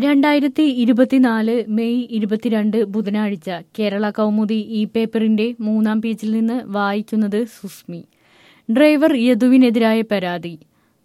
രണ്ടായിരത്തി ഇരുപത്തിനാല് മെയ് ഇരുപത്തിരണ്ട് ബുധനാഴ്ച കേരള കൗമുദി ഇ പേപ്പറിന്റെ മൂന്നാം പേജിൽ നിന്ന് വായിക്കുന്നത് സുസ്മി ഡ്രൈവർ യദുവിനെതിരായ പരാതി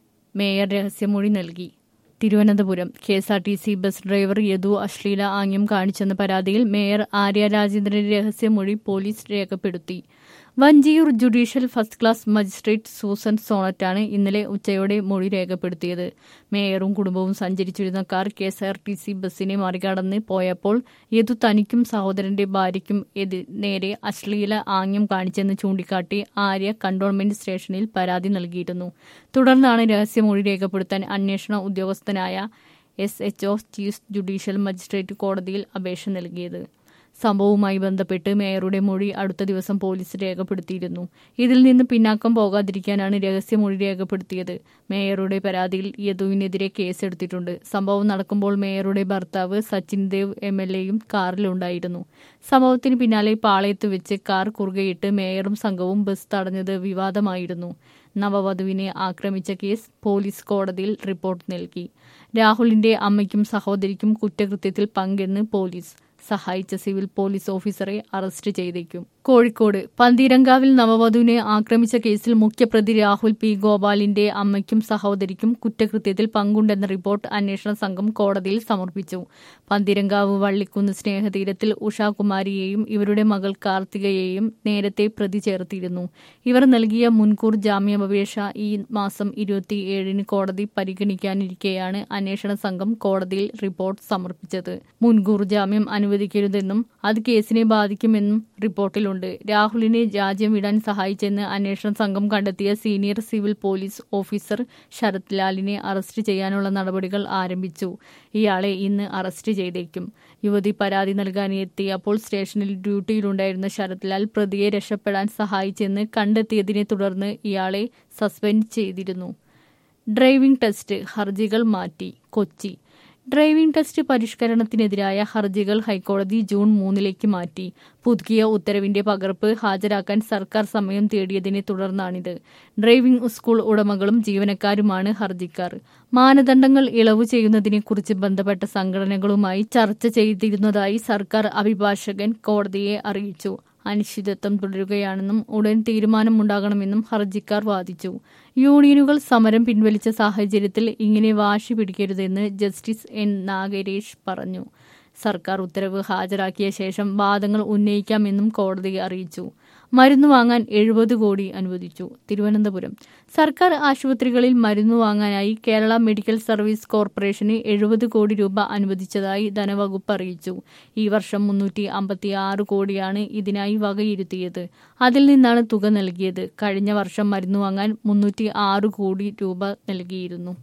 മേയർ രഹസ്യമൊഴി നൽകി Thiruvananthapuram K S R T C bus driver Yadu അശ്ലീല ആംഗ്യം കാണിച്ചെന്ന പരാതിയിൽ മേയർ ആര്യ രാജേന്ദ്രന്റെ രഹസ്യമൊഴി പോലീസ് രേഖപ്പെടുത്തി Vanchiyoor judicial first class magistrate Susan സോണറ്റാണ് ഇന്നലെ ഉച്ചയോടെ മൊഴി രേഖപ്പെടുത്തിയത് മേയറും കുടുംബവും സഞ്ചരിച്ചിരുന്ന car K S R T C ബസ്സിനെ മറികടന്ന് പോയപ്പോൾ യദു തനിക്കും സഹോദരന്റെ ഭാര്യയ്ക്കും എതി നേരെ അശ്ലീല ആംഗ്യം കാണിച്ചെന്ന് ചൂണ്ടിക്കാട്ടി ആര്യ കണ്ടോൺമെന്റ് സ്റ്റേഷനിൽ പരാതി നൽകിയിരുന്നു തുടർന്നാണ് രഹസ്യമൊഴി രേഖപ്പെടുത്താൻ അന്വേഷണ ഉദ്യോഗസ്ഥനായ S H O chief judicial magistrate കോടതിയിൽ അപേക്ഷ നൽകിയത് സംഭവവുമായി ബന്ധപ്പെട്ട് മേയറുടെ മൊഴി അടുത്ത ദിവസം പോലീസ് രേഖപ്പെടുത്തിയിരുന്നു ഇതിൽ നിന്ന് പിന്നാക്കം പോകാതിരിക്കാനാണ് രഹസ്യമൊഴി രേഖപ്പെടുത്തിയത് മേയറുടെ പരാതിയിൽ യദുവിനെതിരെ കേസെടുത്തിട്ടുണ്ട് സംഭവം നടക്കുമ്പോൾ മേയറുടെ ഭർത്താവ് സച്ചിൻ ദേവ് എം എൽ എയും കാറിലുണ്ടായിരുന്നു സംഭവത്തിന് പിന്നാലെ പാളയത്ത് വെച്ച് കാർ കുറുകയിട്ട് മേയറും സംഘവും ബസ് തടഞ്ഞത് വിവാദമായിരുന്നു നവവധുവിനെ ആക്രമിച്ച കേസ് പോലീസ് കോടതിയിൽ റിപ്പോർട്ട് നൽകി രാഹുലിന്റെ അമ്മയ്ക്കും സഹോദരിക്കും കുറ്റകൃത്യത്തിൽ പങ്കെന്ന് പോലീസ് സഹായിച്ച സിവിൽ പോലീസ് ഓഫീസറെ അറസ്റ്റ് ചെയ്തേക്കും കോഴിക്കോട് പന്തീരങ്കാവിൽ നവവധുവിനെ ആക്രമിച്ച കേസിൽ മുഖ്യപ്രതി രാഹുൽ പി ഗോപാലിന്റെ അമ്മയ്ക്കും സഹോദരിക്കും കുറ്റകൃത്യത്തിൽ പങ്കുണ്ടെന്ന റിപ്പോർട്ട് അന്വേഷണ സംഘം കോടതിയിൽ സമർപ്പിച്ചു പന്തീരങ്കാവ് വള്ളിക്കുന്ന് സ്നേഹതീരത്തിൽ ഉഷാകുമാരിയെയും ഇവരുടെ മകൾ കാർത്തികയെയും നേരത്തെ പ്രതി ചേർത്തിരുന്നു ഇവർ നൽകിയ മുൻകൂർ ജാമ്യാപേക്ഷ ഈ മാസം ഇരുപത്തിയേഴിന് കോടതി പരിഗണിക്കാനിരിക്കെയാണ് അന്വേഷണ സംഘം കോടതിയിൽ റിപ്പോർട്ട് സമർപ്പിച്ചത് മുൻകൂർ ജാമ്യം അനുവദിക്കരുതെന്നും അത് കേസിനെ ബാധിക്കുമെന്നും റിപ്പോർട്ടിലുണ്ട് രാഹുലിനെ രാജ്യം വിടാൻ സഹായിച്ചെന്ന് അന്വേഷണ സംഘം കണ്ടെത്തിയ senior civil police officer Sarath ലാലിനെ അറസ്റ്റ് ചെയ്യാനുള്ള നടപടികൾ ആരംഭിച്ചു ഇയാളെ ഇന്ന് അറസ്റ്റ് ചെയ്തേക്കും യുവതി പരാതി നൽകാൻ എത്തിയപ്പോൾ സ്റ്റേഷനിൽ ഡ്യൂട്ടിയിലുണ്ടായിരുന്ന ശരത് ലാൽ പ്രതിയെ രക്ഷപ്പെടാൻ സഹായിച്ചെന്ന് കണ്ടെത്തിയതിനെ തുടർന്ന് ഇയാളെ സസ്പെൻഡ് ചെയ്തിരുന്നു ഡ്രൈവിംഗ് ടെസ്റ്റ് ഹർജികൾ മാറ്റി കൊച്ചി ഡ്രൈവിംഗ് ടെസ്റ്റ് പരിഷ്കരണത്തിനെതിരായ ഹർജികൾ ഹൈക്കോടതി ജൂൺ മൂന്നിലേക്ക് മാറ്റി പുതുക്കിയ ഉത്തരവിന്റെ പകർപ്പ് ഹാജരാക്കാൻ സർക്കാർ സമയം തേടിയതിനെ തുടർന്നാണിത് ഡ്രൈവിംഗ് സ്കൂൾ ഉടമകളും ജീവനക്കാരുമാണ് ഹർജിക്കാർ മാനദണ്ഡങ്ങൾ ഇളവ് ചെയ്യുന്നതിനെക്കുറിച്ച് ബന്ധപ്പെട്ട സംഘടനകളുമായി ചർച്ച ചെയ്തിരുന്നതായി സർക്കാർ അഭിഭാഷകൻ കോടതിയെ അറിയിച്ചു അനിശ്ചിതത്വം തുടരുകയാണെന്നും ഉടൻ തീരുമാനമുണ്ടാകണമെന്നും ഹർജിക്കാർ വാദിച്ചു യൂണിയനുകൾ സമരം പിൻവലിച്ച സാഹചര്യത്തിൽ ഇങ്ങനെ വാശി പിടിക്കരുതെന്ന് ജസ്റ്റിസ് എൻ നാഗരേഷ് പറഞ്ഞു സർക്കാർ ഉത്തരവ് ഹാജരാക്കിയ ശേഷം വാദങ്ങൾ ഉന്നയിക്കാമെന്നും കോടതി അറിയിച്ചു മരുന്ന് വാങ്ങാൻ എഴുപത് കോടി അനുവദിച്ചു തിരുവനന്തപുരം സർക്കാർ ആശുപത്രികളിൽ മരുന്ന് വാങ്ങാനായി കേരള മെഡിക്കൽ സർവീസ് കോർപ്പറേഷന് എഴുപത് കോടി രൂപ അനുവദിച്ചതായി ധനവകുപ്പ് അറിയിച്ചു ഈ വർഷം മുന്നൂറ്റി അമ്പത്തി ആറ് കോടിയാണ് ഇതിനായി വകയിരുത്തിയത് അതിൽ നിന്നാണ് തുക നൽകിയത് കഴിഞ്ഞ വർഷം മരുന്ന് വാങ്ങാൻ മുന്നൂറ്റി ആറ് കോടി രൂപ നൽകിയിരുന്നു